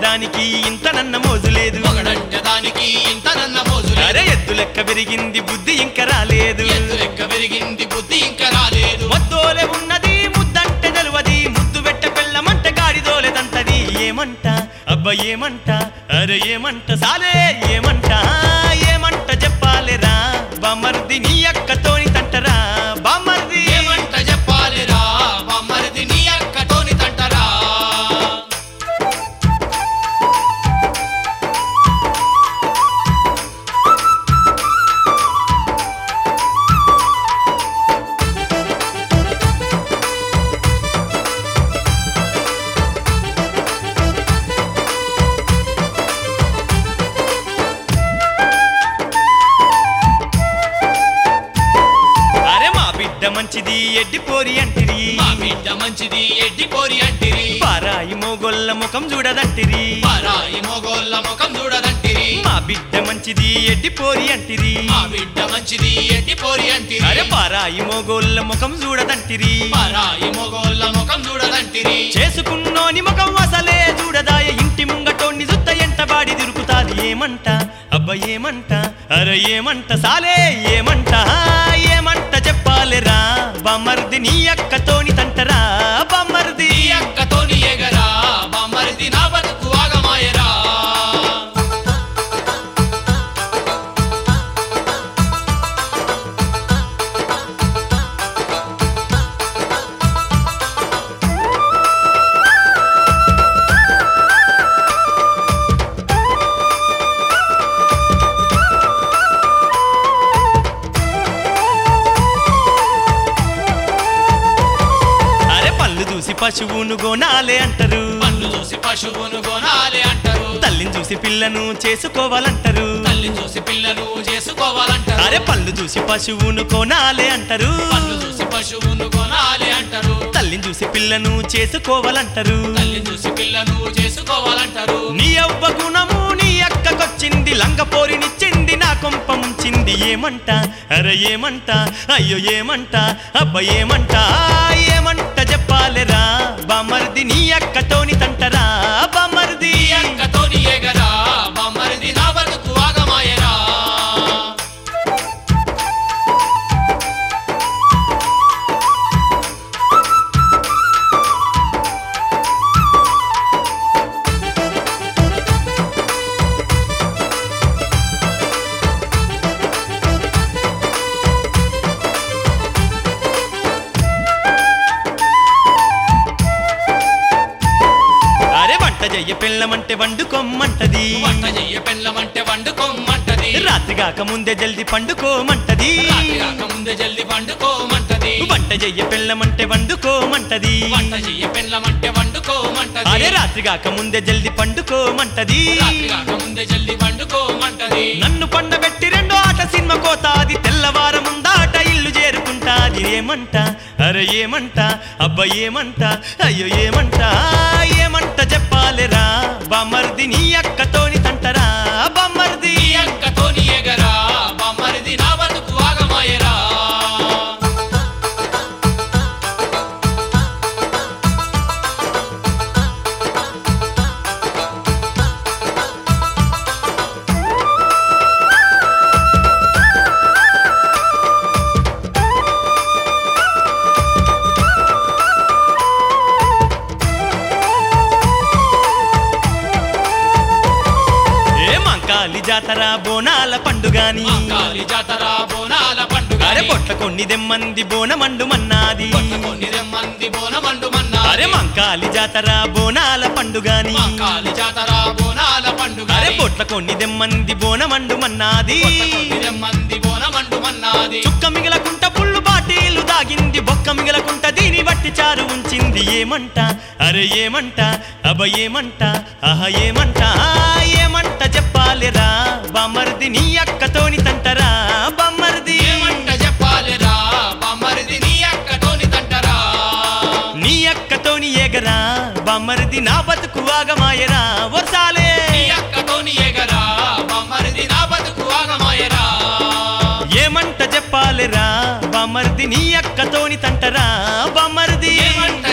దానికి ఇంత నన్న మోజు లేదు మొగడంటే దానికి ఇంత నన్న మోజు లేదు. అరే ఎద్దు లెక్క పెరిగింది బుద్ధి ఇంకా రాలేదు ఎత్తు లెక్క పెరిగింది బుద్ధి ఇంకా రాలేదు మొద్దోలే ఉన్నది ముద్దంటే నిలవది ముద్దు పెట్ట పెళ్ళమంటే గాడిదోలేదంటది ఏమంట అబ్బా ఏమంట అరే ఏమంట సాలే ఏమంట ఏమంట చెప్పాలిరా బామర్ది నీ అక్కతోని తంటరా బామర్ది ఏమంట చెప్పాలిరా మమ్మరిది నీ అక్కతోని తంటరా అరే మా బిడ్డ మంచిది ఎడ్డి పోరి అంటిరి మా బిడ్డ మంచిది ఎడ్డి పోరి అంటిరి పారాయి మోగొల్ల ముఖం చూడదంటిరి పరాయి మొగోళ్ళ ముఖం చూడదంటిరి మా బిడ్డ మంచిది ఎడ్డి పోరి అంటిరి మా బిడ్డ మంచిది ఎడ్డి పోరి అంటిరి అరే పారాయి మోగోళ్ళ ముఖం చూడదంటిరి పరాయి మొగోళ్ళ ముఖం చూడదంటిరి చేసుకున్నోని ముఖం అసలే చూడదాయ ఇంటి ముంగటోని జుత్త ఎంటబాడి తిరుగుతాది ఏమంట అబ్బ ఏమంట అరే ఏమంట సాలే ఏమంట ఏమంట చెప్పాలిరా బామర్ది నీ అక్కతోని తంటరా బామర్ది నీ అక్కతోని ఎగరా మమ్మరిది నా బతుకు ఆగమాయరా అరే పళ్ళు చూసి పశువును గోనాలే అంటారు పన్ను చూసి పశువును కొనాలి అంటారు తల్లిని చూసి పిల్లను చేసుకోవాలంటారు తల్లి చూసి పిల్లను చేసుకోవాలంటారు అరే పళ్ళు చూసి పశువును కొనాలే అంటారు పన్ను చూసి పశువును కొనాలి అంటారు తల్లిని చూసి పిల్లను చేసుకోవాలంటారు తల్లి చూసి పిల్లను చేసుకోవాలంటారు నీ అవ్వ గుణము నీ అక్కకొచ్చింది లంగపోరినిచ్చింది నా కొంప ముంచింది ఏమంట అరే ఏమంట అయ్యో ఏమంట అబ్బ ఏమంట ఏమంట చెప్పాలిరా బామర్ది నీ అక్కతోని తంటరా బామర్ది నీ అక్కతోని ఎగరా మమ్మరిది నా బతుకు ఆగమాయరా అరే వంట చెయ్య పిల్లమంటే వండుకోమ్మంటది వంట చెయ్య పెళ్ళమంటే వండుకోమంటది రాత్రి కాక ముందే జల్ది పండుకోమంటది రాత్రి కాక ముందే జల్ది వండుకోమంటది వంట చెయ్య పిల్లమంటే వండుకోమంటది వంట చెయ్య పెళ్ళమంటే వండుకోమంటది అరే రాత్రి కాక ముందే జల్ది పండుకోమంటది రాత్రి కాక ముందే జల్ది వండుకోమంటది నన్ను పండబెట్టి రెండో ఆట సినిమా కోతాది తెల్లవారం ముందాట ఇల్లు చేరుకుంటాది ఏమంట అరే ఏమంట అబ్బ ఏమంట అయ్యో ఏమంట ఏమంట చెప్పాలిరా బామర్ది నీ అక్కతోని తంటరా బామర్ది నీ అక్కతోని ఎగరా మమ్మరిది నా బతుకు ఆగమాయరా ఏ మంకాలి జాతర బోనాల పండుగాని కాలి జాతర బోనాల పండుగ అరే పొట్ల కొన్ని దెమ్మంది బోనమండు మన్నాది కొన్ని మంది బోనమండు మన్నా అరే మంకాలి జాతర బోనాల పండుగాని కాలి జాతర బోనాల పండుగ అరే పొట్ల కొన్ని దెమ్మంది బోనమండు మన్నాది మంది బోనమండు మన్నాది చుక్క మిగలకుంట పుల్లు బాటీలు దాగింది బొక్క మిగలకుంట దీని బట్టి చారు ఉంచింది ఏమంట అరే ఏమంట అబ ఏమంట ఆహ ఏమంట ఆ, ఏమంట చెప్పాలిరా బామర్ది నీ అక్కతోని తంటరా బామర్ది ఏమంట చెప్పాలిరా మమ్మరిది నీ అక్కతోని తంటరా నీ అక్కతోని ఎగరా బామర్ది నా బతుకు ఆగమాయరా వర్షాలే నీ అక్కతోని ఎగరా మమ్మరిది నా బతుకు ఆగమాయరా ఏమంట చెప్పాలిరా బామర్ది నీ అక్కతోని తంటరా బామర్ది ఏమంట